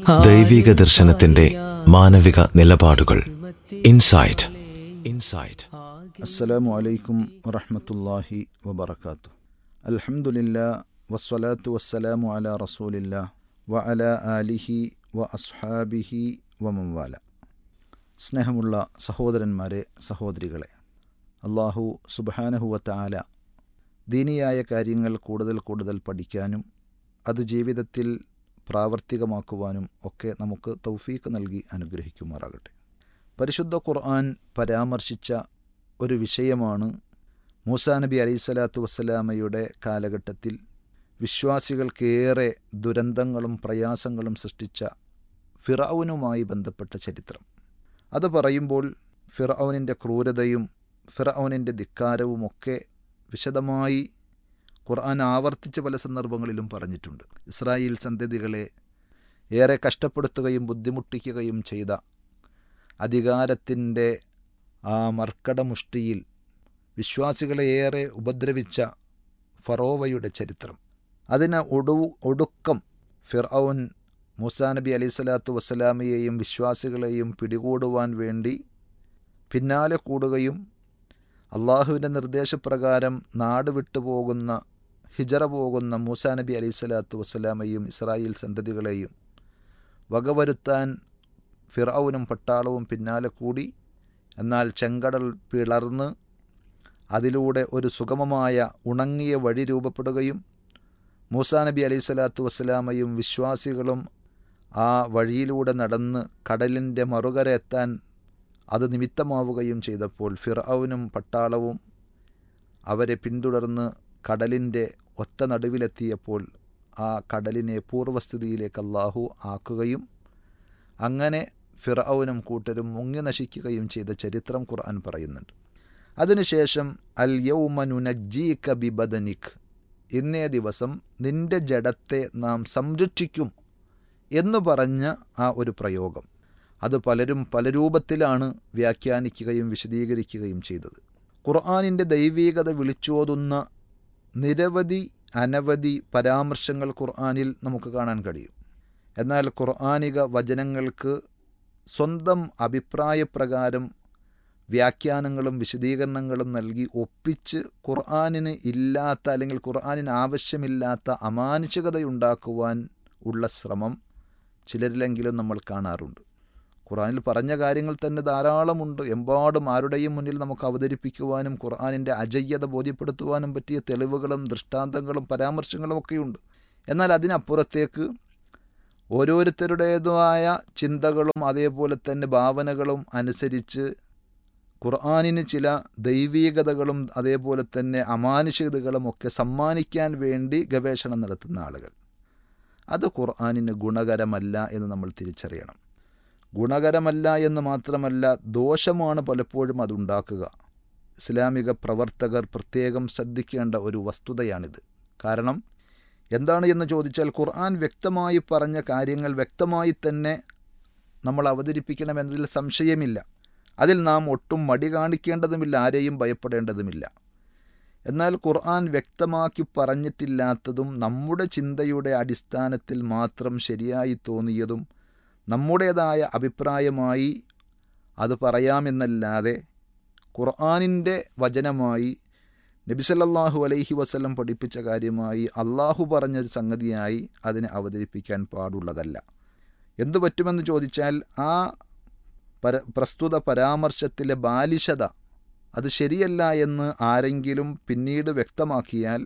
ദൈവിക ദർശനത്തിന്റെ മാനവിക നിലപാടുകൾ ഇൻസൈറ്റ് ഇൻസൈറ്റ് അസ്സലാമു അലൈക്കും വറഹ്മത്തുള്ളാഹി വബറകാത്തു അൽഹംദുലില്ലാ വസ്സലാത്തു വസ്സലാമു അലാ റസൂലില്ലാ വ അലാ ആലിഹി വ അസ്ഹാബിഹി വ മംവാല സ്നേഹമുള്ള സഹോദരന്മാരെ സഹോദരികളെ അള്ളാഹു സുബാനഹുവത്ത ആല ദീനിയായ കാര്യങ്ങൾ കൂടുതൽ കൂടുതൽ പഠിക്കാനും അത് ജീവിതത്തിൽ പ്രാവർത്തികമാക്കുവാനും ഒക്കെ നമുക്ക് തൗഫീക്ക് നൽകി അനുഗ്രഹിക്കുമാറാകട്ടെ പരിശുദ്ധ ഖുർആൻ പരാമർശിച്ച ഒരു വിഷയമാണ് മൂസാ നബി അലൈഹി സ്വലാത്തു വസ്സലാമയുടെ കാലഘട്ടത്തിൽ വിശ്വാസികൾക്കേറെ ദുരന്തങ്ങളും പ്രയാസങ്ങളും സൃഷ്ടിച്ച ഫിറൌനുമായി ബന്ധപ്പെട്ട ചരിത്രം അത് പറയുമ്പോൾ ഫിറൌനിൻ്റെ ക്രൂരതയും ഫിറൌനിൻ്റെ ധിക്കാരവുമൊക്കെ വിശദമായി ഖുർആൻ ആവർത്തിച്ച പല സന്ദർഭങ്ങളിലും പറഞ്ഞിട്ടുണ്ട് ഇസ്രായേൽ സന്തതികളെ ഏറെ കഷ്ടപ്പെടുത്തുകയും ബുദ്ധിമുട്ടിക്കുകയും ചെയ്ത അധികാരത്തിൻ്റെ ആ മർക്കടമുഷ്ടിയിൽ വിശ്വാസികളെ ഏറെ ഉപദ്രവിച്ച ഫറോവയുടെ ചരിത്രം അതിന് ഒടു ഒടുക്കം ഫിർഔൻ മൂസാ നബി അലൈഹി സ്വലാത്തു വസ്സലാമയെയും വിശ്വാസികളെയും പിടികൂടുവാൻ വേണ്ടി പിന്നാലെ കൂടുകയും അള്ളാഹുവിൻ്റെ നിർദ്ദേശപ്രകാരം നാട് വിട്ടു പോകുന്ന ഹിജറ പോകുന്ന മൂസാ നബി അലൈഹി സ്വലാത്തു വസ്സലാമയും ഇസ്രായേൽ സന്തതികളെയും വകവരുത്താൻ ഫിറൌനും പട്ടാളവും പിന്നാലെ കൂടി എന്നാൽ ചെങ്കടൽ പിളർന്ന് അതിലൂടെ ഒരു സുഗമമായ ഉണങ്ങിയ വഴി രൂപപ്പെടുകയും മൂസാ നബി അലൈഹി സ്വലാത്തു വസ്സലാമയും വിശ്വാസികളും ആ വഴിയിലൂടെ നടന്ന് കടലിൻ്റെ മറുകര എത്താൻ അത് നിമിത്തമാവുകയും ചെയ്തപ്പോൾ ഫിറൌനും പട്ടാളവും അവരെ പിന്തുടർന്ന് കടലിൻ്റെ ഒത്ത നടുവിലെത്തിയപ്പോൾ ആ കടലിനെ പൂർവ്വസ്ഥിതിയിലേക്ക് അള്ളാഹു ആക്കുകയും അങ്ങനെ ഫിറൌനും കൂട്ടരും മുങ്ങി നശിക്കുകയും ചെയ്ത ചരിത്രം ഖുർആൻ പറയുന്നുണ്ട് അതിനുശേഷം അൽ യൗമനുനജീക ബിബദനിക് ഇന്നേ ദിവസം നിന്റെ ജഡത്തെ നാം സംരക്ഷിക്കും എന്നു പറഞ്ഞ ആ ഒരു പ്രയോഗം അത് പലരും പല രൂപത്തിലാണ് വ്യാഖ്യാനിക്കുകയും വിശദീകരിക്കുകയും ചെയ്തത് ഖുർആാനിൻ്റെ ദൈവീകത വിളിച്ചോതുന്ന നിരവധി അനവധി പരാമർശങ്ങൾ ഖുർആാനിൽ നമുക്ക് കാണാൻ കഴിയും എന്നാൽ ഖുർആാനിക വചനങ്ങൾക്ക് സ്വന്തം അഭിപ്രായപ്രകാരം വ്യാഖ്യാനങ്ങളും വിശദീകരണങ്ങളും നൽകി ഒപ്പിച്ച് ഖുർആാനിന് ഇല്ലാത്ത അല്ലെങ്കിൽ ഖുർആാനിന് ആവശ്യമില്ലാത്ത അമാനുഷികതയുണ്ടാക്കുവാൻ ഉള്ള ശ്രമം ചിലരിലെങ്കിലും നമ്മൾ കാണാറുണ്ട് ഖുർആാനിൽ പറഞ്ഞ കാര്യങ്ങൾ തന്നെ ധാരാളമുണ്ട് എമ്പാടും ആരുടെയും മുന്നിൽ നമുക്ക് അവതരിപ്പിക്കുവാനും ഖുർആാനിൻ്റെ അജയ്യത ബോധ്യപ്പെടുത്തുവാനും പറ്റിയ തെളിവുകളും ദൃഷ്ടാന്തങ്ങളും പരാമർശങ്ങളും ഒക്കെയുണ്ട് എന്നാൽ അതിനപ്പുറത്തേക്ക് ഓരോരുത്തരുടേതായ ചിന്തകളും അതേപോലെ തന്നെ ഭാവനകളും അനുസരിച്ച് ഖുർആാനിന് ചില ദൈവീകതകളും അതേപോലെ തന്നെ അമാനുഷികതകളും ഒക്കെ സമ്മാനിക്കാൻ വേണ്ടി ഗവേഷണം നടത്തുന്ന ആളുകൾ അത് ഖുർആാനിന് ഗുണകരമല്ല എന്ന് നമ്മൾ തിരിച്ചറിയണം ഗുണകരമല്ല എന്ന് മാത്രമല്ല ദോഷമാണ് പലപ്പോഴും അതുണ്ടാക്കുക ഇസ്ലാമിക പ്രവർത്തകർ പ്രത്യേകം ശ്രദ്ധിക്കേണ്ട ഒരു വസ്തുതയാണിത് കാരണം എന്താണ് എന്ന് ചോദിച്ചാൽ ഖുർആൻ വ്യക്തമായി പറഞ്ഞ കാര്യങ്ങൾ വ്യക്തമായി തന്നെ നമ്മൾ അവതരിപ്പിക്കണമെന്നതിൽ സംശയമില്ല അതിൽ നാം ഒട്ടും മടി കാണിക്കേണ്ടതുമില്ല ആരെയും ഭയപ്പെടേണ്ടതുമില്ല എന്നാൽ ഖുർആൻ വ്യക്തമാക്കി പറഞ്ഞിട്ടില്ലാത്തതും നമ്മുടെ ചിന്തയുടെ അടിസ്ഥാനത്തിൽ മാത്രം ശരിയായി തോന്നിയതും നമ്മുടേതായ അഭിപ്രായമായി അത് പറയാമെന്നല്ലാതെ ഖുർആാനിൻ്റെ വചനമായി നബിസല്ലാഹു അലൈഹി വസ്ലം പഠിപ്പിച്ച കാര്യമായി അള്ളാഹു പറഞ്ഞൊരു സംഗതിയായി അതിനെ അവതരിപ്പിക്കാൻ പാടുള്ളതല്ല എന്തു പറ്റുമെന്ന് ചോദിച്ചാൽ ആ പര പ്രസ്തുത പരാമർശത്തിലെ ബാലിശത അത് ശരിയല്ല എന്ന് ആരെങ്കിലും പിന്നീട് വ്യക്തമാക്കിയാൽ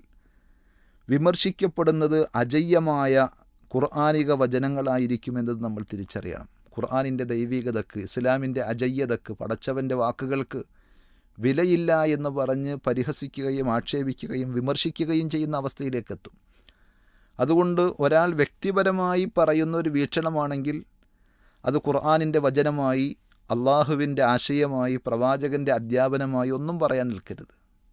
വിമർശിക്കപ്പെടുന്നത് അജയ്യമായ ഖുർആാനിക വചനങ്ങളായിരിക്കുമെന്നത് നമ്മൾ തിരിച്ചറിയണം ഖുർആാനിൻ്റെ ദൈവികതക്ക് ഇസ്ലാമിൻ്റെ അജയ്യതക്ക് പടച്ചവൻ്റെ വാക്കുകൾക്ക് വിലയില്ല എന്ന് പറഞ്ഞ് പരിഹസിക്കുകയും ആക്ഷേപിക്കുകയും വിമർശിക്കുകയും ചെയ്യുന്ന അവസ്ഥയിലേക്കെത്തും അതുകൊണ്ട് ഒരാൾ വ്യക്തിപരമായി പറയുന്ന ഒരു വീക്ഷണമാണെങ്കിൽ അത് ഖുർആാനിൻ്റെ വചനമായി അള്ളാഹുവിൻ്റെ ആശയമായി പ്രവാചകൻ്റെ അധ്യാപനമായി ഒന്നും പറയാൻ നിൽക്കരുത്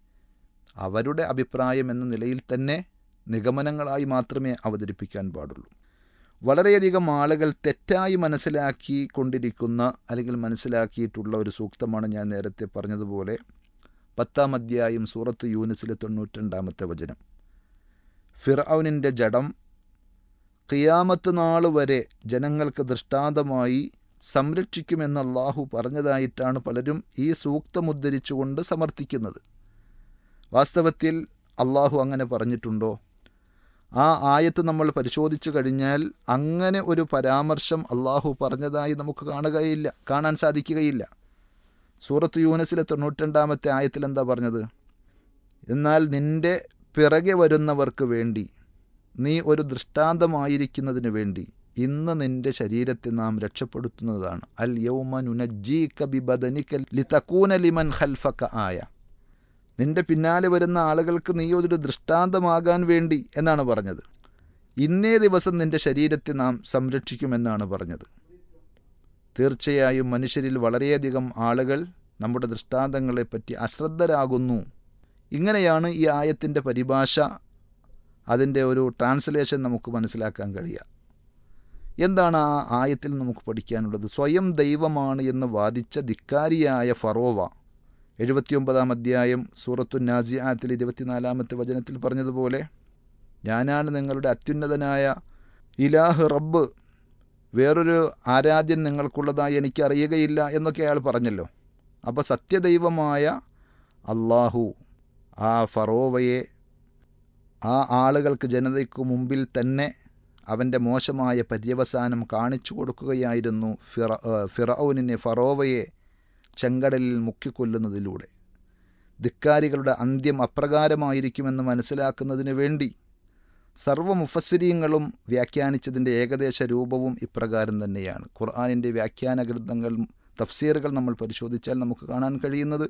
അവരുടെ അഭിപ്രായം എന്ന നിലയിൽ തന്നെ നിഗമനങ്ങളായി മാത്രമേ അവതരിപ്പിക്കാൻ പാടുള്ളൂ വളരെയധികം ആളുകൾ തെറ്റായി മനസ്സിലാക്കി കൊണ്ടിരിക്കുന്ന അല്ലെങ്കിൽ മനസ്സിലാക്കിയിട്ടുള്ള ഒരു സൂക്തമാണ് ഞാൻ നേരത്തെ പറഞ്ഞതുപോലെ പത്താം അധ്യായം സൂറത്ത് യൂനിസിലെ തൊണ്ണൂറ്റിരണ്ടാമത്തെ വചനം ഫിർഔനിൻ്റെ ജഡം ഖിയാമത്ത് നാൾ വരെ ജനങ്ങൾക്ക് ദൃഷ്ടാന്തമായി സംരക്ഷിക്കുമെന്ന് അള്ളാഹു പറഞ്ഞതായിട്ടാണ് പലരും ഈ സൂക്തം ഉദ്ധരിച്ചുകൊണ്ട് സമർത്ഥിക്കുന്നത് വാസ്തവത്തിൽ അള്ളാഹു അങ്ങനെ പറഞ്ഞിട്ടുണ്ടോ ആ ആയത്ത് നമ്മൾ പരിശോധിച്ചു കഴിഞ്ഞാൽ അങ്ങനെ ഒരു പരാമർശം അള്ളാഹു പറഞ്ഞതായി നമുക്ക് കാണുകയില്ല കാണാൻ സാധിക്കുകയില്ല സൂറത്ത് യൂനസിലെ തൊണ്ണൂറ്റിരണ്ടാമത്തെ ആയത്തിൽ എന്താ പറഞ്ഞത് എന്നാൽ നിന്റെ പിറകെ വരുന്നവർക്ക് വേണ്ടി നീ ഒരു ദൃഷ്ടാന്തമായിരിക്കുന്നതിന് വേണ്ടി ഇന്ന് നിന്റെ ശരീരത്തെ നാം രക്ഷപ്പെടുത്തുന്നതാണ് അൽ യൗമ നുനജ്ജീക ബിബദനിക ലിതകൂന ലിമൻ ഖൽഫക ആയ നിന്റെ പിന്നാലെ വരുന്ന ആളുകൾക്ക് നീ ഒരു ദൃഷ്ടാന്തമാകാൻ വേണ്ടി എന്നാണ് പറഞ്ഞത് ഇന്നേ ദിവസം നിന്റെ ശരീരത്തെ നാം സംരക്ഷിക്കുമെന്നാണ് പറഞ്ഞത് തീർച്ചയായും മനുഷ്യരിൽ വളരെയധികം ആളുകൾ നമ്മുടെ ദൃഷ്ടാന്തങ്ങളെപ്പറ്റി അശ്രദ്ധരാകുന്നു ഇങ്ങനെയാണ് ഈ ആയത്തിൻ്റെ പരിഭാഷ അതിൻ്റെ ഒരു ട്രാൻസ്ലേഷൻ നമുക്ക് മനസ്സിലാക്കാൻ കഴിയുക എന്താണ് ആ ആയത്തിൽ നമുക്ക് പഠിക്കാനുള്ളത് സ്വയം ദൈവമാണ് എന്ന് വാദിച്ച ധിക്കാരിയായ ഫറോവ എഴുപത്തിയൊമ്പതാം അധ്യായം സൂറത്തു നാസിയാത്തിൽ ഇരുപത്തിനാലാമത്തെ വചനത്തിൽ പറഞ്ഞതുപോലെ ഞാനാണ് നിങ്ങളുടെ അത്യുന്നതനായ ഇലാഹ് റബ്ബ് വേറൊരു ആരാധ്യൻ നിങ്ങൾക്കുള്ളതായി എനിക്കറിയുകയില്ല എന്നൊക്കെ അയാൾ പറഞ്ഞല്ലോ അപ്പോൾ സത്യദൈവമായ അള്ളാഹു ആ ഫറോവയെ ആ ആളുകൾക്ക് ജനതയ്ക്കു മുമ്പിൽ തന്നെ അവൻ്റെ മോശമായ പര്യവസാനം കാണിച്ചു കൊടുക്കുകയായിരുന്നു ഫിറ ഫിറൌനിനെ ഫറോവയെ ചെങ്കടലിൽ മുക്കിക്കൊല്ലുന്നതിലൂടെ ധിക്കാരികളുടെ അന്ത്യം അപ്രകാരമായിരിക്കുമെന്ന് മനസ്സിലാക്കുന്നതിന് വേണ്ടി സർവ്വ മുഫസ്സിരീങ്ങളും വ്യാഖ്യാനിച്ചതിൻ്റെ ഏകദേശ രൂപവും ഇപ്രകാരം തന്നെയാണ് ഖുർആാനിൻ്റെ വ്യാഖ്യാന ഗ്രന്ഥങ്ങൾ തഫ്സീറുകൾ നമ്മൾ പരിശോധിച്ചാൽ നമുക്ക് കാണാൻ കഴിയുന്നത്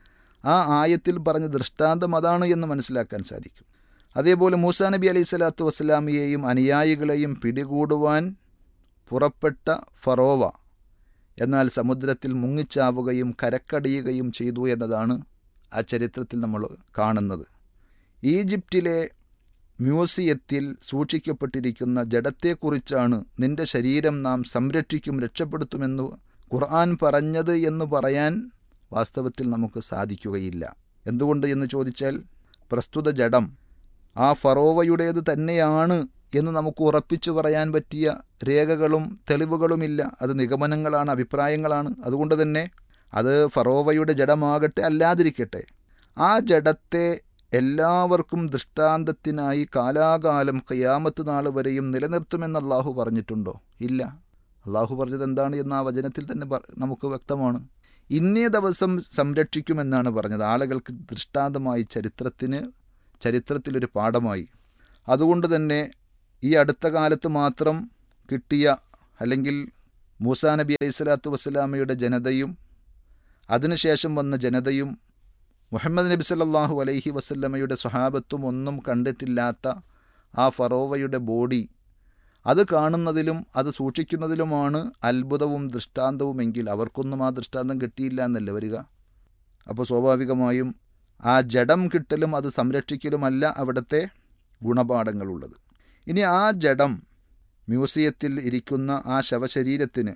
ആ ആയത്തിൽ പറഞ്ഞ ദൃഷ്ടാന്തം അതാണ് എന്ന് മനസ്സിലാക്കാൻ സാധിക്കും അതേപോലെ മൂസാ നബി അലൈഹി സ്വലാത്തു വസ്സലാമിയെയും അനുയായികളെയും പിടികൂടുവാൻ പുറപ്പെട്ട ഫറോവ എന്നാൽ സമുദ്രത്തിൽ മുങ്ങിച്ചാവുകയും കരക്കടിയുകയും ചെയ്തു എന്നതാണ് ആ ചരിത്രത്തിൽ നമ്മൾ കാണുന്നത് ഈജിപ്തിലെ മ്യൂസിയത്തിൽ സൂക്ഷിക്കപ്പെട്ടിരിക്കുന്ന ജഡത്തെക്കുറിച്ചാണ് നിന്റെ ശരീരം നാം സംരക്ഷിക്കും രക്ഷപ്പെടുത്തുമെന്ന് ഖുർആൻ പറഞ്ഞത് എന്ന് പറയാൻ വാസ്തവത്തിൽ നമുക്ക് സാധിക്കുകയില്ല എന്തുകൊണ്ട് എന്ന് ചോദിച്ചാൽ പ്രസ്തുത ജഡം ആ ഫറോവയുടേത് തന്നെയാണ് എന്ന് നമുക്ക് ഉറപ്പിച്ചു പറയാൻ പറ്റിയ രേഖകളും തെളിവുകളുമില്ല അത് നിഗമനങ്ങളാണ് അഭിപ്രായങ്ങളാണ് അതുകൊണ്ട് തന്നെ അത് ഫറോവയുടെ ജഡമാകട്ടെ അല്ലാതിരിക്കട്ടെ ആ ജഡത്തെ എല്ലാവർക്കും ദൃഷ്ടാന്തത്തിനായി കാലാകാലം ഖിയാമത്ത് നാൾ വരെയും നിലനിർത്തുമെന്ന് അള്ളാഹു പറഞ്ഞിട്ടുണ്ടോ ഇല്ല അള്ളാഹു പറഞ്ഞത് എന്താണ് എന്ന് ആ വചനത്തിൽ തന്നെ നമുക്ക് വ്യക്തമാണ് ഇന്നേ ദിവസം സംരക്ഷിക്കുമെന്നാണ് പറഞ്ഞത് ആളുകൾക്ക് ദൃഷ്ടാന്തമായി ചരിത്രത്തിന് ചരിത്രത്തിലൊരു പാഠമായി അതുകൊണ്ട് തന്നെ ഈ അടുത്ത കാലത്ത് മാത്രം കിട്ടിയ അല്ലെങ്കിൽ മൂസാ നബി അലൈഹി സ്വലാത്തു വസ്സലാമയുടെ ജനതയും അതിനുശേഷം വന്ന ജനതയും മുഹമ്മദ് നബി സല്ലാഹു അലൈഹി വസല്ലമയുടെ സ്വഹാബത്തും ഒന്നും കണ്ടിട്ടില്ലാത്ത ആ ഫറോവയുടെ ബോഡി അത് കാണുന്നതിലും അത് സൂക്ഷിക്കുന്നതിലുമാണ് അത്ഭുതവും ദൃഷ്ടാന്തവുമെങ്കിൽ അവർക്കൊന്നും ആ ദൃഷ്ടാന്തം കിട്ടിയില്ല എന്നല്ലേ വരിക അപ്പോൾ സ്വാഭാവികമായും ആ ജഡം കിട്ടലും അത് സംരക്ഷിക്കലുമല്ല അവിടുത്തെ ഗുണപാഠങ്ങളുള്ളത് ഇനി ആ ജഡം മ്യൂസിയത്തിൽ ഇരിക്കുന്ന ആ ശവശരീരത്തിന്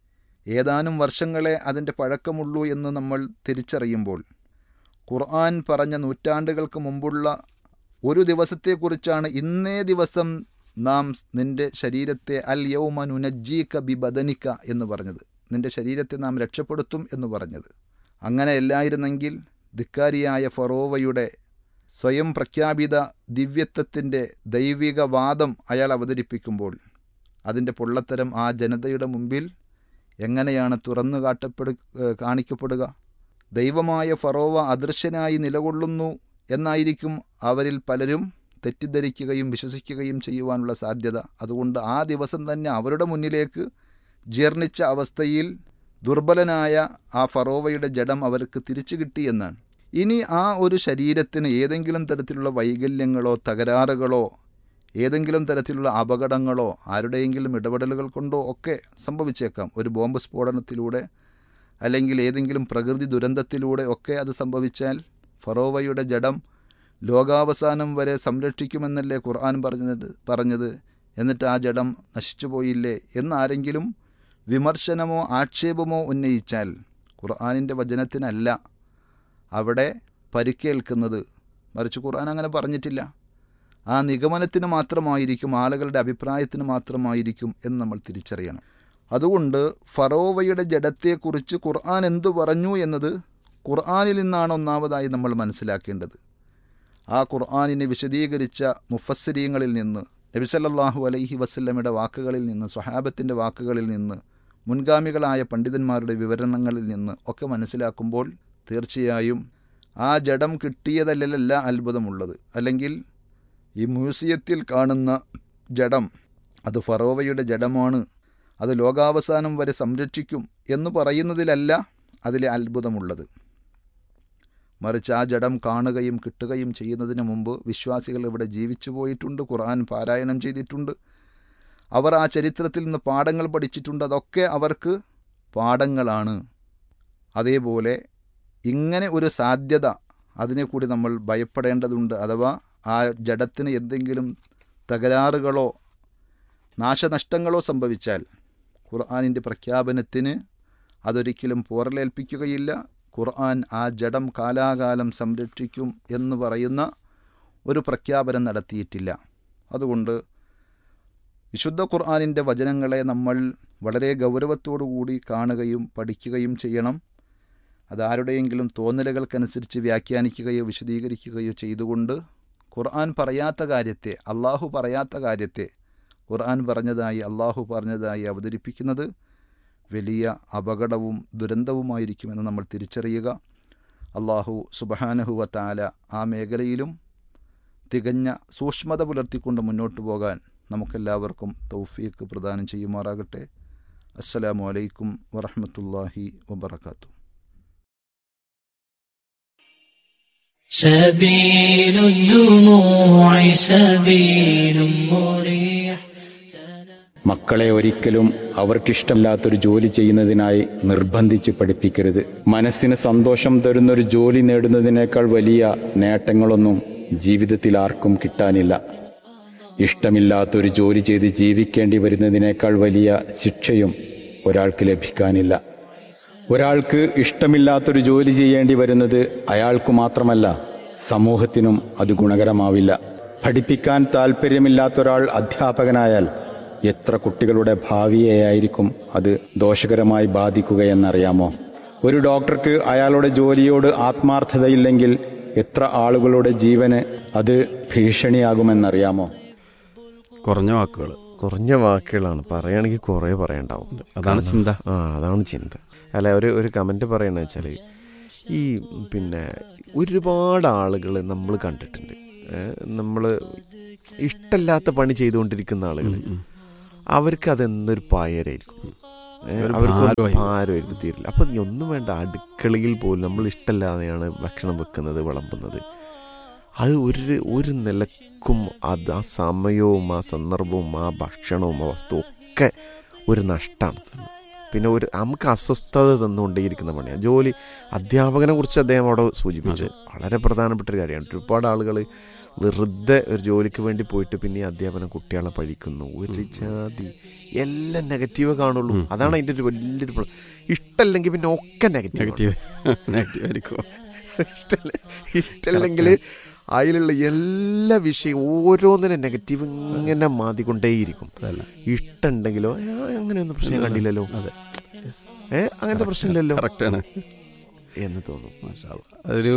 ഏതാനും വർഷങ്ങളെ അതിൻ്റെ പഴക്കമുള്ളൂ എന്ന് നമ്മൾ തിരിച്ചറിയുമ്പോൾ ഖുർആൻ പറഞ്ഞ നൂറ്റാണ്ടുകൾക്ക് മുമ്പുള്ള ഒരു ദിവസത്തെക്കുറിച്ചാണ് ഇന്നേ ദിവസം നാം നിന്റെ ശരീരത്തെ അൽ യൗമ നുനജ്ജീക ബി ബദനിക്ക എന്ന് പറഞ്ഞത് നിന്റെ ശരീരത്തെ നാം രക്ഷപ്പെടുത്തും എന്ന് പറഞ്ഞത് അങ്ങനെ അല്ലായിരുന്നെങ്കിൽ ധിക്കാരിയായ ഫറോവയുടെ സ്വയം പ്രഖ്യാപിത ദിവ്യത്വത്തിൻ്റെ ദൈവിക വാദം അയാൾ അവതരിപ്പിക്കുമ്പോൾ അതിൻ്റെ പൊള്ളത്തരം ആ ജനതയുടെ മുമ്പിൽ എങ്ങനെയാണ് തുറന്നു കാട്ടപ്പെടു കാണിക്കപ്പെടുക ദൈവമായ ഫറോവ അദൃശ്യനായി നിലകൊള്ളുന്നു എന്നായിരിക്കും അവരിൽ പലരും തെറ്റിദ്ധരിക്കുകയും വിശ്വസിക്കുകയും ചെയ്യുവാനുള്ള സാധ്യത അതുകൊണ്ട് ആ ദിവസം തന്നെ അവരുടെ മുന്നിലേക്ക് ജീർണിച്ച അവസ്ഥയിൽ ദുർബലനായ ആ ഫറോവയുടെ ജഡം അവർക്ക് തിരിച്ചു കിട്ടിയെന്നാണ് ഇനി ആ ഒരു ശരീരത്തിന് ഏതെങ്കിലും തരത്തിലുള്ള വൈകല്യങ്ങളോ തകരാറുകളോ ഏതെങ്കിലും തരത്തിലുള്ള അപകടങ്ങളോ ആരുടെയെങ്കിലും ഇടപെടലുകൾ കൊണ്ടോ ഒക്കെ സംഭവിച്ചേക്കാം ഒരു ബോംബ് സ്ഫോടനത്തിലൂടെ അല്ലെങ്കിൽ ഏതെങ്കിലും പ്രകൃതി ദുരന്തത്തിലൂടെ ഒക്കെ അത് സംഭവിച്ചാൽ ഫറോവയുടെ ജഡം ലോകാവസാനം വരെ സംരക്ഷിക്കുമെന്നല്ലേ ഖുർആൻ പറഞ്ഞത് പറഞ്ഞത് എന്നിട്ട് ആ ജഡം നശിച്ചു പോയില്ലേ എന്നാരെങ്കിലും വിമർശനമോ ആക്ഷേപമോ ഉന്നയിച്ചാൽ ഖുർആാനിൻ്റെ വചനത്തിനല്ല അവിടെ പരിക്കേൽക്കുന്നത് മറിച്ച് ഖുർആൻ അങ്ങനെ പറഞ്ഞിട്ടില്ല ആ നിഗമനത്തിന് മാത്രമായിരിക്കും ആളുകളുടെ അഭിപ്രായത്തിന് മാത്രമായിരിക്കും എന്ന് നമ്മൾ തിരിച്ചറിയണം അതുകൊണ്ട് ഫറോവയുടെ ജഡത്തെക്കുറിച്ച് ഖുർആൻ എന്തു പറഞ്ഞു എന്നത് ഖുർആനിൽ നിന്നാണ് ഒന്നാമതായി നമ്മൾ മനസ്സിലാക്കേണ്ടത് ആ ഖുർആാനിനെ വിശദീകരിച്ച മുഫസ്സിരീങ്ങളിൽ നിന്ന് നബിസല്ലാഹു അലൈഹി വസല്ലമയുടെ വാക്കുകളിൽ നിന്ന് സ്വഹാബത്തിൻ്റെ വാക്കുകളിൽ നിന്ന് മുൻഗാമികളായ പണ്ഡിതന്മാരുടെ വിവരണങ്ങളിൽ നിന്ന് ഒക്കെ മനസ്സിലാക്കുമ്പോൾ തീർച്ചയായും ആ ജഡം കിട്ടിയതല്ലല്ല അത്ഭുതമുള്ളത് അല്ലെങ്കിൽ ഈ മ്യൂസിയത്തിൽ കാണുന്ന ജഡം അത് ഫറോവയുടെ ജഡമാണ് അത് ലോകാവസാനം വരെ സംരക്ഷിക്കും എന്ന് പറയുന്നതിലല്ല അതിലെ അത്ഭുതമുള്ളത് മറിച്ച് ആ ജഡം കാണുകയും കിട്ടുകയും ചെയ്യുന്നതിന് മുമ്പ് വിശ്വാസികൾ ഇവിടെ ജീവിച്ചു പോയിട്ടുണ്ട് ഖുർആൻ പാരായണം ചെയ്തിട്ടുണ്ട് അവർ ആ ചരിത്രത്തിൽ നിന്ന് പാഠങ്ങൾ പഠിച്ചിട്ടുണ്ട് അതൊക്കെ അവർക്ക് പാഠങ്ങളാണ് അതേപോലെ ഇങ്ങനെ ഒരു സാധ്യത അതിനെ കൂടി നമ്മൾ ഭയപ്പെടേണ്ടതുണ്ട് അഥവാ ആ ജഡത്തിന് എന്തെങ്കിലും തകരാറുകളോ നാശനഷ്ടങ്ങളോ സംഭവിച്ചാൽ ഖുർആാനിൻ്റെ പ്രഖ്യാപനത്തിന് അതൊരിക്കലും പോറലേൽപ്പിക്കുകയില്ല ഖുർആൻ ആ ജഡം കാലാകാലം സംരക്ഷിക്കും എന്ന് പറയുന്ന ഒരു പ്രഖ്യാപനം നടത്തിയിട്ടില്ല അതുകൊണ്ട് വിശുദ്ധ ഖുർആാനിൻ്റെ വചനങ്ങളെ നമ്മൾ വളരെ ഗൗരവത്തോടുകൂടി കാണുകയും പഠിക്കുകയും ചെയ്യണം അതാരുടെയെങ്കിലും തോന്നലുകൾക്കനുസരിച്ച് വ്യാഖ്യാനിക്കുകയോ വിശദീകരിക്കുകയോ ചെയ്തുകൊണ്ട് ഖുർആൻ പറയാത്ത കാര്യത്തെ അള്ളാഹു പറയാത്ത കാര്യത്തെ ഖുർആൻ പറഞ്ഞതായി അള്ളാഹു പറഞ്ഞതായി അവതരിപ്പിക്കുന്നത് വലിയ അപകടവും ദുരന്തവുമായിരിക്കുമെന്ന് നമ്മൾ തിരിച്ചറിയുക അള്ളാഹു സുബഹാനഹുവ താല ആ മേഖലയിലും തികഞ്ഞ സൂക്ഷ്മത പുലർത്തിക്കൊണ്ട് മുന്നോട്ട് പോകാൻ നമുക്കെല്ലാവർക്കും തൗഫീക്ക് പ്രദാനം ചെയ്യുമാറാകട്ടെ അസ്സലാമു അലൈക്കും വറഹമത്തല്ലാഹി വബർക്കാത്തു سبيل الدموع سبيل مريح മക്കളെ ഒരിക്കലും അവർക്കിഷ്ടമില്ലാത്തൊരു ജോലി ചെയ്യുന്നതിനായി നിർബന്ധിച്ച് പഠിപ്പിക്കരുത് മനസ്സിന് സന്തോഷം തരുന്നൊരു ജോലി നേടുന്നതിനേക്കാൾ വലിയ നേട്ടങ്ങളൊന്നും ജീവിതത്തിൽ ആർക്കും കിട്ടാനില്ല ഇഷ്ടമില്ലാത്തൊരു ജോലി ചെയ്ത് ജീവിക്കേണ്ടി വരുന്നതിനേക്കാൾ വലിയ ശിക്ഷയും ഒരാൾക്ക് ലഭിക്കാനില്ല ഒരാൾക്ക് ഇഷ്ടമില്ലാത്തൊരു ജോലി ചെയ്യേണ്ടി വരുന്നത് അയാൾക്കു മാത്രമല്ല സമൂഹത്തിനും അത് ഗുണകരമാവില്ല പഠിപ്പിക്കാൻ താല്പര്യമില്ലാത്ത ഒരാൾ അധ്യാപകനായാൽ എത്ര കുട്ടികളുടെ ഭാവിയെയായിരിക്കും അത് ദോഷകരമായി ബാധിക്കുകയെന്നറിയാമോ ഒരു ഡോക്ടർക്ക് അയാളുടെ ജോലിയോട് ആത്മാർത്ഥതയില്ലെങ്കിൽ എത്ര ആളുകളുടെ ജീവന് അത് ഭീഷണിയാകുമെന്നറിയാമോ കുറഞ്ഞ വാക്കുകൾ കുറഞ്ഞ വാക്കുകളാണ് പറയുകയാണെങ്കിൽ കുറേ പറയണ്ടാവും അതാണ് ചിന്ത ആ അതാണ് ചിന്ത അല്ല ഒരു ഒരു കമൻറ്റ് പറയണത് വെച്ചാൽ ഈ പിന്നെ ഒരുപാട് ആളുകൾ നമ്മൾ കണ്ടിട്ടുണ്ട് നമ്മൾ ഇഷ്ടമില്ലാത്ത പണി ചെയ്തുകൊണ്ടിരിക്കുന്ന ആളുകൾ അവർക്ക് അതെന്തൊരു പായരായിരിക്കും ഏ, ഒരു അവർക്ക് ഭാരമായി. ഭാരമായിരിക്കും തീരില്ല അപ്പം ഇനി ഒന്നും വേണ്ട അടുക്കളയിൽ പോലും നമ്മൾ ഇഷ്ടമില്ലാതെയാണ് ഭക്ഷണം വെക്കുന്നത് വിളമ്പുന്നത് അത് ഒരു ഒരു നിലക്കും അത് ആ സമയവും ആ സന്ദർഭവും ആ ഭക്ഷണവും ആ വസ്തുവും ഒക്കെ ഒരു നഷ്ടമാണ് പിന്നെ ഒരു നമുക്ക് അസ്വസ്ഥത തന്നുകൊണ്ടേയിരിക്കുന്ന പണിയാണ് ജോലി അധ്യാപകനെ കുറിച്ച് അദ്ദേഹം അവിടെ സൂചിപ്പിച്ചു വളരെ പ്രധാനപ്പെട്ട ഒരു കാര്യമാണ് ഒരുപാട് ആളുകൾ വെറുതെ ഒരു ജോലിക്ക് വേണ്ടി പോയിട്ട് പിന്നെ ഈ അധ്യാപനം കുട്ടികളെ പഴിക്കുന്നു ഒരു ജാതി എല്ലാം നെഗറ്റീവ് കാണുള്ളൂ അതാണ് അതിൻ്റെ ഒരു വലിയൊരു പ്ര- ഇഷ്ടമല്ലെങ്കിൽ പിന്നെ ഒക്കെ നെഗറ്റീവ് നെഗറ്റീവ് നെഗറ്റീവ് ആയിരിക്കും ഇഷ്ടല്ല ഇഷ്ടമല്ലെങ്കിൽ അതിലുള്ള എല്ലാ വിഷയവും ഓരോന്നിനും നെഗറ്റീവ് ഇങ്ങനെ മാതിക്കൊണ്ടേയിരിക്കും അതല്ല ഇഷ്ടമുണ്ടെങ്കിലോ "ആ, അങ്ങനെയൊന്നും പ്രശ്നം കണ്ടില്ലല്ലോ അതെ ഏ അങ്ങനത്തെ പ്രശ്നമില്ലല്ലോ കറക്റ്റാണ് എന്ന് തോന്നും മാഷാ അല്ലാ. അതൊരു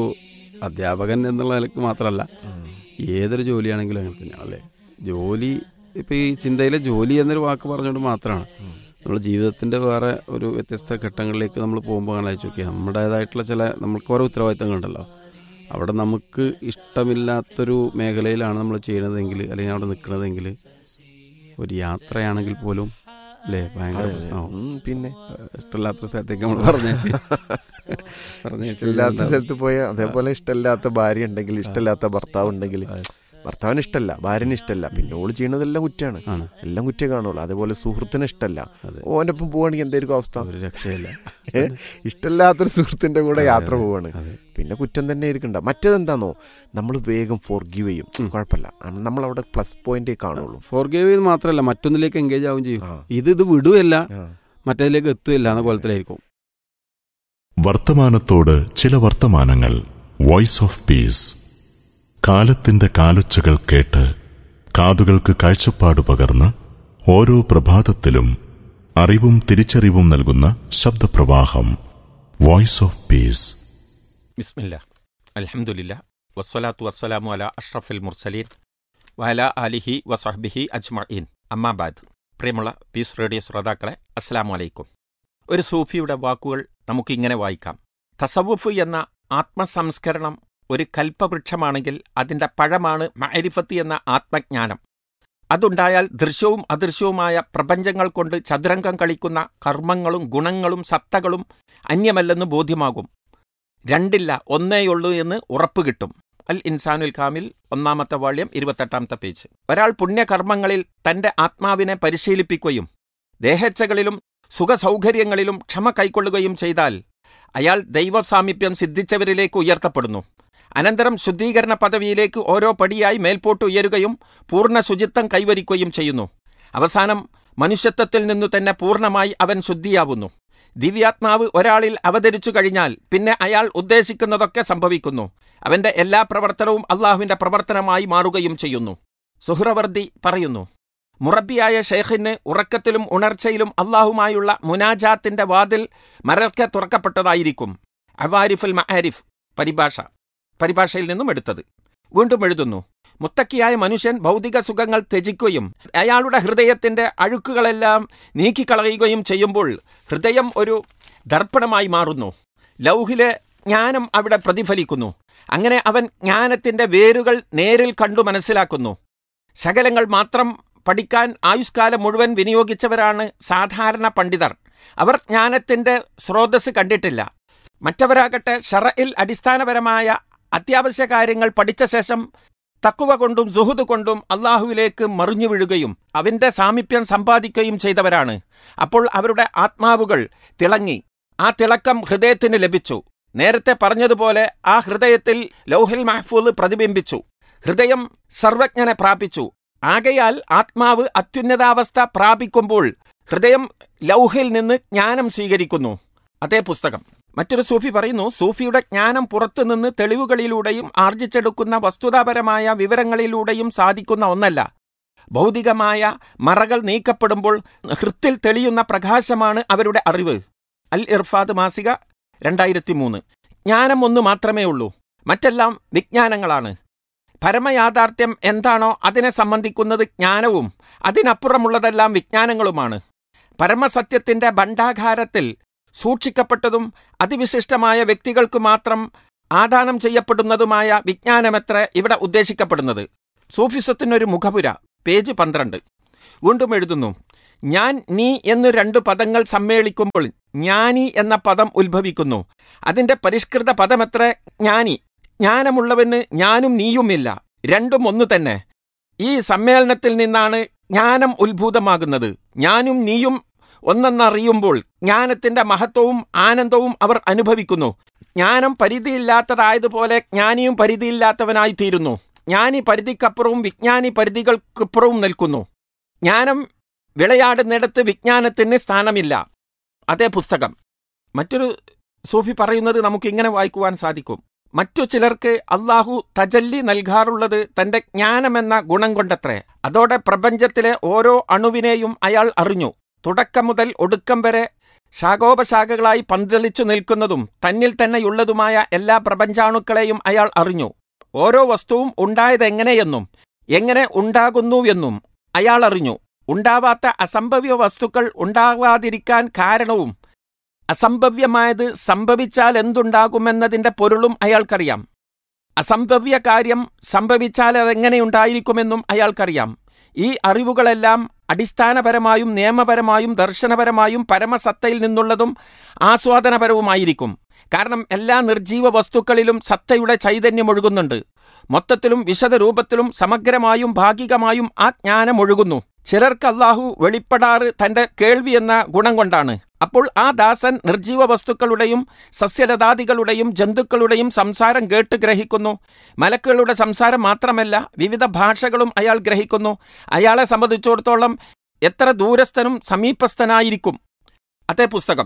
അധ്യാപകൻ എന്നുള്ള നിലക്ക് മാത്രമല്ല ഏതൊരു ജോലിയാണെങ്കിലും അങ്ങനെ തന്നെയാണ് അല്ലേ ജോലി ഇപ്പൊ ഈ ചിന്തയിലെ ജോലി എന്നൊരു വാക്ക് പറഞ്ഞുകൊണ്ട് മാത്രമാണ് നമ്മൾ ജീവിതത്തിന്റെ വേറെ ഒരു വ്യത്യസ്ത ഘട്ടങ്ങളിലേക്ക് നമ്മൾ പോകുമ്പോൾ അങ്ങനെ അയച്ചു നോക്കിയാൽ നമ്മുടേതായിട്ടുള്ള ചില നമ്മൾക്ക് ഓരോ ഉത്തരവാദിത്തങ്ങളുണ്ടല്ലോ അവിടെ നമുക്ക് ഇഷ്ടമില്ലാത്തൊരു മേഖലയിലാണ് നമ്മൾ ചെയ്യണതെങ്കിൽ അല്ലെങ്കിൽ അവിടെ നിൽക്കണതെങ്കിൽ ഒരു യാത്രയാണെങ്കിൽ പോലും അല്ലേ ഭയങ്കര പ്രശ്നമാവും ഉം, പിന്നെ ഇഷ്ടമില്ലാത്ത സ്ഥലത്തേക്ക് നമ്മൾ പറഞ്ഞു ഇഷ്ടമില്ലാത്ത സ്ഥലത്ത് പോയ അതേപോലെ ഇഷ്ടമില്ലാത്ത ഭാര്യ ഉണ്ടെങ്കിൽ ഇഷ്ടമില്ലാത്ത ഭർത്താവ് ഉണ്ടെങ്കിൽ ഭർത്താവിന് ഇഷ്ടമല്ല ഭാര്യന് ഇഷ്ടമല്ല പിന്നെ ഓള് ചെയ്യണതെല്ലാം കുറ്റാണ് ആണ് എല്ലാം കുറ്റേ കാണുള്ളൂ അതേപോലെ സുഹൃത്തിന് ഇഷ്ടമല്ല അതെ. ഓൻ്റെ ഒപ്പം പോവാണെങ്കിൽ എന്തായിരിക്കും അവസ്ഥ ഒരു രക്ഷയില്ല ഏ? ഇഷ്ടമില്ലാത്തൊരു സുഹൃത്തിന്റെ കൂടെ യാത്ര പോവാണ് അതെ. പിന്നെ കുറ്റം തന്നെ ആയിരിക്കണ്ട മറ്റേതെന്താണോ നമ്മൾ വേഗം ഫോർഗീവ് ചെയ്യും കുഴപ്പമില്ല നമ്മൾ അവിടെ പ്ലസ് പോയിന്റ് കാണുള്ളൂ ഫോർഗേവ് ചെയ്ത് മാത്രമല്ല മറ്റൊന്നിലേക്ക് എൻഗേജ് ആവുകയും ചെയ്യും ആ. ഇത് ഇത് വിടുകയല്ല ആ. മറ്റേതിലേക്ക് എത്തുകയില്ല എന്ന കോലത്തിലായിരിക്കും വർത്തമാനത്തോട് ചില വർത്തമാനങ്ങൾ വോയിസ് ഓഫ് പീസ് കാലത്തിന്റെ കാലൊച്ചകൾ കേട്ട് കാതുകൾക്ക് കാഴ്ചപ്പാട് പകർന്ന് ഓരോ പ്രഭാതത്തിലും അറിവും തിരിച്ചറിവും നൽകുന്ന ശബ്ദപ്രവാഹം വോയിസ് ഓഫ് പീസ് ബിസ്മില്ല അൽഹംദുലില്ല വസ്സലാത്തു വസ്സലാമു അല അഷ്റഫിൽ മുർസലീൻ വഅല ആലിഹി വസഹ്ബിഹി അജ്മഈൻ അമ്മാബാദ് പ്രിയമുള്ള പീസ് റേഡിയോ ശ്രോതാക്കളെ അസ്സലാമു അലൈക്കും ഒരു സൂഫിയുടെ വാക്കുകൾ നമുക്കിങ്ങനെ വായിക്കാം തസവുഫ് എന്ന ആത്മസംസ്കരണം ഒരു കൽപ്പവൃക്ഷമാണെങ്കിൽ അതിന്റെ പഴമാണ് മഅരിഫത്ത് എന്ന ആത്മജ്ഞാനം അതുണ്ടായാൽ ദൃശ്യവും അദൃശ്യവുമായ പ്രപഞ്ചങ്ങൾ കൊണ്ട് ചതുരംഗം കളിക്കുന്ന കർമ്മങ്ങളും ഗുണങ്ങളും സത്തകളും അന്യമല്ലെന്ന് ബോധ്യമാകും രണ്ടില്ല ഒന്നേയുള്ളൂ എന്ന് ഉറപ്പ് കിട്ടും അൽ ഇൻസാനുൽ കാമിൽ ഒന്നാമത്തെ വാള്യം ഇരുപത്തെട്ടാമത്തെ പേജ് ഒരാൾ പുണ്യകർമ്മങ്ങളിൽ തന്റെ ആത്മാവിനെ പരിശീലിപ്പിക്കുകയും ദേഹേച്ഛകളിലും സുഖസൗകര്യങ്ങളിലും ക്ഷമ കൈക്കൊള്ളുകയും ചെയ്താൽ അയാൾ ദൈവസാമീപ്യം സിദ്ധിച്ചവരിലേക്ക് ഉയർത്തപ്പെടുന്നു അനന്തരം ശുദ്ധീകരണ പദവിയിലേക്ക് ഓരോ പടിയായി മേൽപോട്ട് ഉയരുകയും പൂർണ്ണ ശുചിത്വം കൈവരിക്കുകയും ചെയ്യുന്നു അവസാനം മനുഷ്യത്വത്തിൽ നിന്നു തന്നെ പൂർണ്ണമായി അവൻ ശുദ്ധിയാവുന്നു ദിവ്യാത്മാവ് ഒരാളിൽ അവതരിച്ചു കഴിഞ്ഞാൽ പിന്നെ അയാൾ ഉദ്ദേശിക്കുന്നതൊക്കെ സംഭവിക്കുന്നു അവന്റെ എല്ലാ പ്രവർത്തനവും അള്ളാഹുവിന്റെ പ്രവർത്തനമായി മാറുകയും ചെയ്യുന്നു സുഹ്രവർദി പറയുന്നു മുറബിയായ ഷെയ്ഖിന് ഉറക്കത്തിലും ഉണർച്ചയിലും അള്ളാഹുമായുള്ള മുനാജാത്തിന്റെ വാതിൽ മരൽക്കെ തുറക്കപ്പെട്ടതായിരിക്കും അവാരിഫുൽ മഹാരിഫ് പരിഭാഷ പരിഭാഷയിൽ നിന്നും എടുത്തത് വീണ്ടും എഴുതുന്നു മുത്തക്കിയായ മനുഷ്യൻ ഭൗതിക സുഖങ്ങൾ ത്യജിക്കുകയും അയാളുടെ ഹൃദയത്തിന്റെ അഴുക്കുകളെല്ലാം നീക്കിക്കളയുകയും ചെയ്യുമ്പോൾ ഹൃദയം ഒരു ദർപ്പണമായി മാറുന്നു ലൗഹിലെ ജ്ഞാനം അവിടെ പ്രതിഫലിക്കുന്നു അങ്ങനെ അവൻ ജ്ഞാനത്തിന്റെ വേരുകൾ നേരിൽ കണ്ടു മനസ്സിലാക്കുന്നു ശകലങ്ങൾ മാത്രം പഠിക്കാൻ ആയുഷ്കാലം മുഴുവൻ വിനിയോഗിച്ചവരാണ് സാധാരണ പണ്ഡിതർ അവർ ജ്ഞാനത്തിന്റെ സ്രോതസ് കണ്ടിട്ടില്ല മറ്റവരാകട്ടെ ഷറയിൽ അടിസ്ഥാനപരമായ അത്യാവശ്യ കാര്യങ്ങൾ പഠിച്ച ശേഷം തക്കുവ കൊണ്ടും സുഹുദ് കൊണ്ടും അള്ളാഹുവിലേക്ക് മറിഞ്ഞു വീഴുകയും അവന്റെ സാമീപ്യം സമ്പാദിക്കുകയും ചെയ്തവരാണ് അപ്പോൾ അവരുടെ ആത്മാവുകൾ തിളങ്ങി ആ തിളക്കം ഹൃദയത്തിന് ലഭിച്ചു നേരത്തെ പറഞ്ഞതുപോലെ ആ ഹൃദയത്തിൽ ലൗഹിൽ മഹ്ഫൂദ് പ്രതിബിംബിച്ചു ഹൃദയം സർവജ്ഞനെ പ്രാപിച്ചു ആകയാൽ ആത്മാവ് അത്യുന്നതാവസ്ഥ പ്രാപിക്കുമ്പോൾ ഹൃദയം ലൗഹിൽ നിന്ന് ജ്ഞാനം സ്വീകരിക്കുന്നു അതേ പുസ്തകം മറ്റൊരു സൂഫി പറയുന്നു സൂഫിയുടെ ജ്ഞാനം പുറത്തുനിന്ന് തെളിവുകളിലൂടെയും ആർജിച്ചെടുക്കുന്ന വസ്തുതാപരമായ വിവരങ്ങളിലൂടെയും സാധിക്കുന്ന ഒന്നല്ല ഭൗതികമായ മറകൾ നീക്കപ്പെടുമ്പോൾ ഹൃത്തിൽ തെളിയുന്ന പ്രകാശമാണ് അവരുടെ അറിവ് അൽ ഇർഫാദ് മാസിക രണ്ടായിരത്തി മൂന്ന് ജ്ഞാനം ഒന്ന് മാത്രമേ ഉള്ളൂ മറ്റെല്ലാം വിജ്ഞാനങ്ങളാണ് പരമയാഥാർത്ഥ്യം എന്താണോ അതിനെ സംബന്ധിക്കുന്നത് ജ്ഞാനവും അതിനപ്പുറമുള്ളതെല്ലാം വിജ്ഞാനങ്ങളുമാണ് പരമസത്യത്തിന്റെ ഭണ്ഡാകാരത്തിൽ സൂക്ഷിക്കപ്പെട്ടതും അതിവിശിഷ്ടമായ വ്യക്തികൾക്ക് മാത്രം ആദാനം ചെയ്യപ്പെടുന്നതുമായ വിജ്ഞാനമെത്ര ഇവിടെ ഉദ്ദേശിക്കപ്പെടുന്നത് സൂഫിസത്തിനൊരു മുഖപുര പേജ് പന്ത്രണ്ട് വീണ്ടും എഴുതുന്നു ഞാൻ നീ എന്നു രണ്ടു പദങ്ങൾ സമ്മേളിക്കുമ്പോൾ ജ്ഞാനി എന്ന പദം ഉത്ഭവിക്കുന്നു അതിന്റെ പരിഷ്കൃത പദമെത്ര ജ്ഞാനി ജ്ഞാനമുള്ളവന് ഞാനും നീയുമില്ല രണ്ടും ഒന്നു തന്നെ ഈ സമ്മേളനത്തിൽ നിന്നാണ് ജ്ഞാനം ഉത്ഭൂതമാകുന്നത് ഞാനും നീയും ഒന്നെന്നറിയുമ്പോൾ ജ്ഞാനത്തിന്റെ മഹത്വവും ആനന്ദവും അവർ അനുഭവിക്കുന്നു ജ്ഞാനം പരിധിയില്ലാത്തതായതുപോലെ ജ്ഞാനിയും പരിധിയില്ലാത്തവനായി തീരുന്നു ജ്ഞാനി പരിധിക്കപ്പുറവും വിജ്ഞാനി പരിധികൾക്കപ്പുറവും നിൽക്കുന്നു ജ്ഞാനം വിളയാടുന്നിടത്ത് വിജ്ഞാനത്തിന് സ്ഥാനമില്ല അതേ പുസ്തകം മറ്റൊരു സൂഫി പറയുന്നത് നമുക്ക് ഇങ്ങനെ വായിക്കുവാൻ സാധിക്കും മറ്റു ചിലർക്ക് അള്ളാഹു തജല്ലി നൽകാറുള്ളത് തന്റെ ജ്ഞാനമെന്ന ഗുണം കൊണ്ടത്രേ അതോടെ പ്രപഞ്ചത്തിലെ ഓരോ അണുവിനെയും അയാൾ അറിഞ്ഞു തുടക്കം മുതൽ ഒടുക്കം വരെ ശാഖോപശാഖകളായി പന്തലിച്ചു നിൽക്കുന്നതും തന്നിൽ തന്നെയുള്ളതുമായ എല്ലാ പ്രപഞ്ചാണുക്കളെയും അയാൾ അറിഞ്ഞു ഓരോ വസ്തുവും ഉണ്ടായതെങ്ങനെയെന്നും എങ്ങനെ ഉണ്ടാകുന്നുവെന്നും അയാൾ അറിഞ്ഞു ഉണ്ടാവാത്ത അസംഭവ്യ വസ്തുക്കൾ ഉണ്ടാവാതിരിക്കാൻ കാരണവും അസംഭവ്യമായത് സംഭവിച്ചാൽ എന്തുണ്ടാകുമെന്നതിന്റെ പൊരുളും അയാൾക്കറിയാം അസംഭവ്യ കാര്യം സംഭവിച്ചാൽ അതെങ്ങനെയുണ്ടായിരിക്കുമെന്നും അയാൾക്കറിയാം ഈ അറിവുകളെല്ലാം അടിസ്ഥാനപരമായും നിയമപരമായും ദർശനപരമായും പരമസത്തയിൽ നിന്നുള്ളതും ആസ്വാദനപരവുമായിരിക്കും കാരണം എല്ലാ നിർജീവ വസ്തുക്കളിലും സത്തയുടെ ചൈതന്യം ഒഴുകുന്നുണ്ട് മൊത്തത്തിലും വിശദ രൂപത്തിലും സമഗ്രമായും ഭാഗികമായും ആ ജ്ഞാനം ഒഴുകുന്നു ചിലർക്ക് അള്ളാഹു വെളിപ്പെടാറ് തന്റെ കേൾവി എന്ന ഗുണം കൊണ്ടാണ് അപ്പോൾ ആ ദാസൻ നിർജീവ വസ്തുക്കളുടെയും സസ്യലതാദികളുടെയും ജന്തുക്കളുടെയും സംസാരം കേട്ട് ഗ്രഹിക്കുന്നു മലക്കുകളുടെ സംസാരം മാത്രമല്ല വിവിധ ഭാഷകളും അയാൾ ഗ്രഹിക്കുന്നു അയാളെ സംബന്ധിച്ചിടത്തോളം എത്ര ദൂരസ്ഥനും സമീപസ്ഥനായിരിക്കും അതേ പുസ്തകം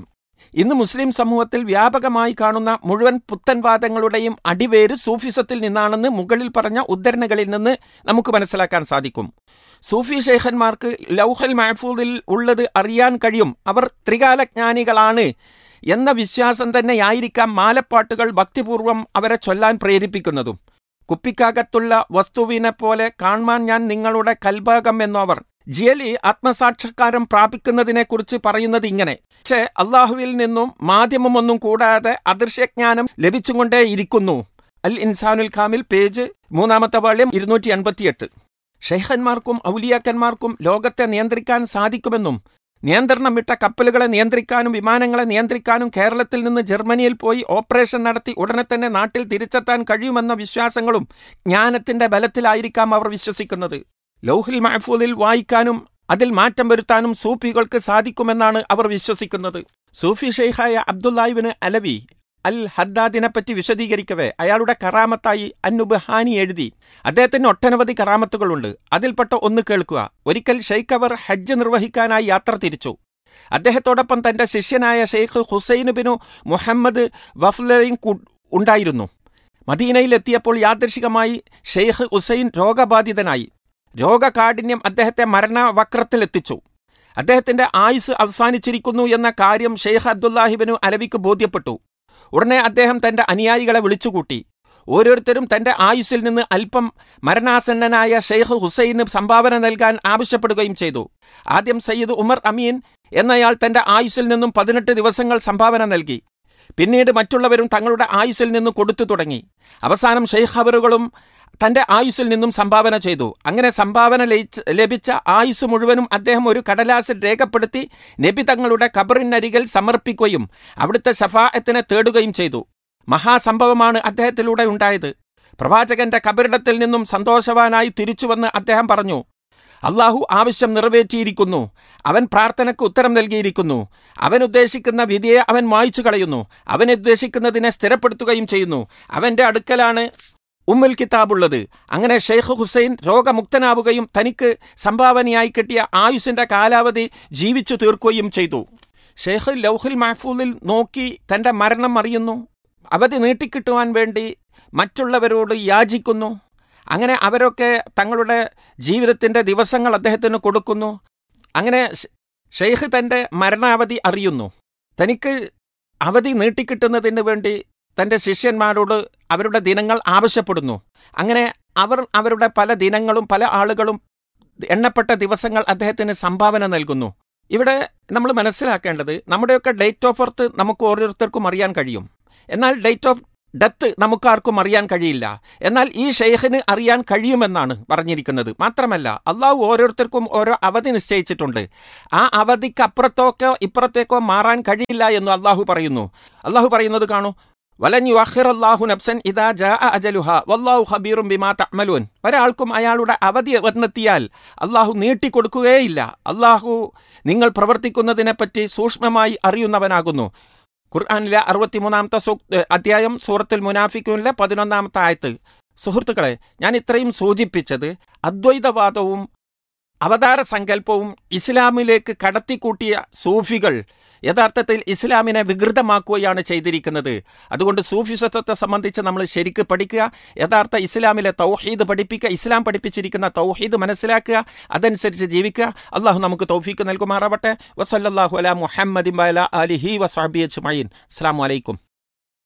ഇന്ന് മുസ്ലിം സമൂഹത്തിൽ വ്യാപകമായി കാണുന്ന മുഴുവൻ പുത്തൻവാദങ്ങളുടെയും അടിവേര് സൂഫിസത്തിൽ നിന്നാണെന്ന് മുകളിൽ പറഞ്ഞ ഉദ്ധരണികളിൽ നിന്ന് നമുക്ക് മനസ്സിലാക്കാൻ സാധിക്കും സൂഫി ഷെയ്ഖന്മാർക്ക് ലൗഹൽ മഹഫൂദിൽ ഉള്ളത് അറിയാൻ കഴിയും അവർ ത്രികാലജ്ഞാനികളാണ് എന്ന വിശ്വാസം തന്നെയായിരിക്കാം മാലപ്പാട്ടുകൾ ഭക്തിപൂർവം അവരെ ചൊല്ലാൻ പ്രേരിപ്പിക്കുന്നതും കുപ്പിക്കകത്തുള്ള വസ്തുവിനെ പോലെ കാണാൻ ഞാൻ നിങ്ങളുടെ കൽഭാഗം എന്നവർ ജിയലി ആത്മസാക്ഷാത്കാരം പ്രാപിക്കുന്നതിനെക്കുറിച്ച് പറയുന്നത് ഇങ്ങനെ പക്ഷേ അള്ളാഹുവിൽ നിന്നും മാധ്യമമൊന്നും കൂടാതെ അദൃശ്യജ്ഞാനം ലഭിച്ചുകൊണ്ടേയിരിക്കുന്നു അൽ ഇൻസാനുൽ കാമിൽ പേജ് മൂന്നാമത്തെ വാള്യം ഇരുന്നൂറ്റി എൺപത്തിയെട്ട് ഷെയ്ഖന്മാർക്കും ഔലിയാക്കന്മാർക്കും ലോകത്തെ നിയന്ത്രിക്കാൻ സാധിക്കുമെന്നും നിയന്ത്രണം വിട്ട കപ്പലുകളെ നിയന്ത്രിക്കാനും വിമാനങ്ങളെ നിയന്ത്രിക്കാനും കേരളത്തിൽ നിന്ന് ജർമ്മനിയിൽ പോയി ഓപ്പറേഷൻ നടത്തി ഉടനെ തന്നെ നാട്ടിൽ തിരിച്ചെത്താൻ കഴിയുമെന്ന വിശ്വാസങ്ങളും ജ്ഞാനത്തിന്റെ ബലത്തിലായിരിക്കാം അവർ വിശ്വസിക്കുന്നത് ലൗഹിൽ മഹഫൂദിൽ വായിക്കാനും അതിൽ മാറ്റം വരുത്താനും സൂഫികൾക്ക് സാധിക്കുമെന്നാണ് അവർ വിശ്വസിക്കുന്നത് സൂഫി ഷെയ്ഖായ അബ്ദുല്ലാഹിബിന് അലവി അൽ ഹദ്ദാദിനെ പറ്റി വിശദീകരിക്കവേ അയാളുടെ കറാമത്തായി അന്നുബഹാനി എഴുതി അദ്ദേഹത്തിന് ഒട്ടനവധി കറാമത്തുകളുണ്ട് അതിൽപ്പെട്ട ഒന്ന് കേൾക്കുക ഒരിക്കൽ ഷെയ്ഖ് അവർ ഹജ്ജ് നിർവഹിക്കാനായി യാത്ര തിരിച്ചു അദ്ദേഹത്തോടൊപ്പം തന്റെ ശിഷ്യനായ ഷെയ്ഖ് ഹുസൈനുബിനു മുഹമ്മദ് വഫ്ലയും ഉണ്ടായിരുന്നു മദീനയിലെത്തിയപ്പോൾ യാദൃശികമായി ഷെയ്ഖ് ഹുസൈൻ രോഗബാധിതനായി രോഗകാഠിന്യം അദ്ദേഹത്തെ മരണവക്രത്തിലെത്തിച്ചു അദ്ദേഹത്തിന്റെ ആയുസ് അവസാനിച്ചിരിക്കുന്നു എന്ന കാര്യം ഷെയ്ഖ് അബ്ദുല്ലാഹിബിനു അലവിക്ക് ബോധ്യപ്പെട്ടു ഉടനെ അദ്ദേഹം തന്റെ അനുയായികളെ വിളിച്ചുകൂട്ടി ഓരോരുത്തരും തന്റെ ആയുസ്സിൽ നിന്ന് അല്പം മരണാസന്നനായ ഷെയ്ഖ് ഹുസൈന് സംഭാവന നൽകാൻ ആവശ്യപ്പെടുകയും ചെയ്തു ആദ്യം സയ്യിദ് ഉമർ അമീൻ എന്നയാൾ തന്റെ ആയുസ്സിൽ നിന്നും പതിനെട്ട് ദിവസങ്ങൾ സംഭാവന നൽകി പിന്നീട് മറ്റുള്ളവരും തങ്ങളുടെ ആയുസ്സിൽ നിന്ന് കൊടുത്തു തുടങ്ങി അവസാനം ഷെയ്ഖ് അവറുകളും തന്റെ ആയുസ്സിൽ നിന്നും സംഭാവന ചെയ്തു അങ്ങനെ സംഭാവന ലഭിച്ച ആയുസ് മുഴുവനും അദ്ദേഹം ഒരു കടലാസിൽ രേഖപ്പെടുത്തി നബി തങ്ങളുടെ കബറിനരികിൽ സമർപ്പിക്കുകയും അവിടുത്തെ ഷഫായത്തിനെ തേടുകയും ചെയ്തു മഹാസംഭവമാണ് അദ്ദേഹത്തിലൂടെ ഉണ്ടായത് പ്രവാചകന്റെ കബറിടത്തിൽ നിന്നും സന്തോഷവാനായി തിരിച്ചുവന്ന് അദ്ദേഹം പറഞ്ഞു അള്ളാഹു ആവശ്യം നിറവേറ്റിയിരിക്കുന്നു അവൻ പ്രാർത്ഥനയ്ക്ക് ഉത്തരം നൽകിയിരിക്കുന്നു അവൻ ഉദ്ദേശിക്കുന്ന വിധിയെ അവൻ മായ്ച്ചു കളയുന്നു അവൻ ഉദ്ദേശിക്കുന്നതിനെ സ്ഥിരപ്പെടുത്തുകയും ചെയ്യുന്നു അവന്റെ അടുക്കലാണ് ഉമ്മുൽ കിതാബുള്ളത് അങ്ങനെ ഷെയ്ഖ് ഹുസൈൻ രോഗമുക്തനാവുകയും തനിക്ക് സംഭാവനയായി കിട്ടിയ ആയുസിന്റെ കാലാവധി ജീവിച്ചു തീർക്കുകയും ചെയ്തു ഷെയ്ഖ് ലൗഹുൽ മഹഫൂലിൽ നോക്കി തന്റെ മരണം അറിയുന്നു അവധി നീട്ടിക്കിട്ടുവാൻ വേണ്ടി മറ്റുള്ളവരോട് യാചിക്കുന്നു അങ്ങനെ അവരൊക്കെ തങ്ങളുടെ ജീവിതത്തിന്റെ ദിവസങ്ങൾ അദ്ദേഹത്തിന് കൊടുക്കുന്നു അങ്ങനെ ഷെയ്ഖ് തന്റെ മരണാവധി അറിയുന്നു തനിക്ക് അവധി നീട്ടിക്കിട്ടുന്നതിന് വേണ്ടി തന്റെ ശിഷ്യന്മാരോട് അവരുടെ ദിനങ്ങൾ ആവശ്യപ്പെടുന്നു അങ്ങനെ അവർ അവരുടെ പല ദിനങ്ങളും പല ആളുകളും എണ്ണപ്പെട്ട ദിവസങ്ങൾ അദ്ദേഹത്തിന് സംഭാവന നൽകുന്നു ഇവിടെ നമ്മൾ മനസ്സിലാക്കേണ്ടത് നമ്മുടെയൊക്കെ ഡേറ്റ് ഓഫ് ബർത്ത് നമുക്ക് ഓരോരുത്തർക്കും അറിയാൻ കഴിയും എന്നാൽ ഡേറ്റ് ഓഫ് ഡെത്ത് നമുക്കാർക്കും അറിയാൻ കഴിയില്ല എന്നാൽ ഈ ഷെയ്ഖിന് അറിയാൻ കഴിയുമെന്നാണ് പറഞ്ഞിരിക്കുന്നത് മാത്രമല്ല അള്ളാഹു ഓരോരുത്തർക്കും ഓരോ അവധി നിശ്ചയിച്ചിട്ടുണ്ട് ആ അവധിക്ക് അപ്പുറത്തേക്കോ ഇപ്പുറത്തേക്കോ മാറാൻ കഴിയില്ല എന്ന് അള്ളാഹു പറയുന്നു അള്ളാഹു പറയുന്നത് കാണൂ വലൻ യുഅഖിർ അല്ലാഹു നഫ്സൻ ഇദാ ജാഅ അജലുഹ വല്ലാഹു ഖബീറും ബിമാ തഅമലൂൻ ഒരാൾക്കും അയാളുടെ അവധി വന്നെത്തിയാൽ അള്ളാഹു നീട്ടിക്കൊടുക്കുകയില്ല അള്ളാഹു നിങ്ങൾ പ്രവർത്തിക്കുന്നതിനെപ്പറ്റി സൂക്ഷ്മമായി അറിയുന്നവനാകുന്നു ഖുർആാനിലെ അറുപത്തിമൂന്നാമത്തെ അധ്യായം സൂറത്തുൽ മുനാഫിക്കൂനിലെ പതിനൊന്നാമത്തെ ആയത്ത് സുഹൃത്തുക്കളെ ഞാൻ ഇത്രയും സൂചിപ്പിച്ചത് അദ്വൈതവാദവും അവതാര സങ്കല്പവും ഇസ്ലാമിലേക്ക് കടത്തിക്കൂട്ടിയ സൂഫികൾ യഥാർത്ഥത്തിൽ ഇസ്ലാമിനെ വികൃതമാക്കുകയാണ് ചെയ്തിരിക്കുന്നത് അതുകൊണ്ട് സൂഫിസത്വത്തെ സംബന്ധിച്ച് നമ്മൾ ശരിക്ക് പഠിക്കുക യഥാർത്ഥ ഇസ്ലാമിലെ തൗഹീദ് പഠിപ്പിക്കുക ഇസ്ലാം പഠിപ്പിച്ചിരിക്കുന്ന തൗഹീദ് മനസ്സിലാക്കുക അതനുസരിച്ച് ജീവിക്കുക അള്ളാഹു നമുക്ക് തൗഫീക്ക് നൽകുമാറാവട്ടെ വസല്ലാഹു അല മുഹമ്മദ് അലിഹി വസാബി അജ്മീൻ അസ്സാം വലൈക്കും